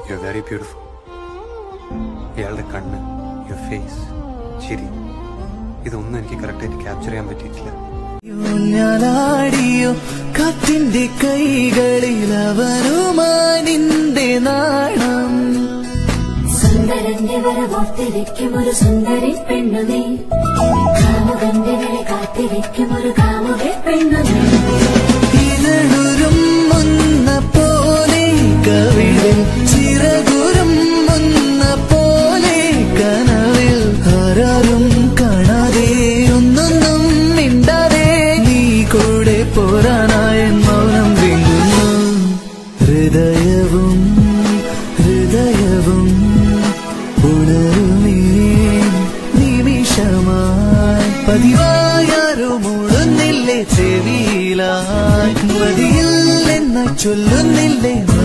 you very beautiful ഇയാളുടെ കണ്ണ് your face ചിരി ഇതൊന്നും എനിക്ക് കറക്റ്റായിട്ട് ക്യാപ്ചർ ചെയ്യാൻ പറ്റിയിട്ടില്ല ഞാനാടിയോ കാറ്റിന്റെ കൈകളിൽ അവനുമായി നിന്റെ നാണം സുന്ദരന്റെ വരവോർത്തിരിക്കും ഒരു സുന്ദരി പെണ്ണു നീ കാമുകന്റെ വില കാത്തിരിക്കും ഒരു കാമുക പെണ്ണു നീ ഇതളുരും മുന്ന പോലെ കവിളിൽ ചിറകുരും മുന്ന പോലെ കനവിൽ ആരാരും കാണാതെ ഒന്നൊന്നും മിണ്ടാതെ നീ കൂടെ പോരാനായ മൗനം വിങ്ങുന്നു ഹൃദയവും ഹൃദയവും ഉണരുമേ നിമിഷമായി പതിവായാരും മൂടുന്നില്ലേ ചെവിയിലായി മതിയില്ലെന്ന ചൊല്ലുന്നില്ലേ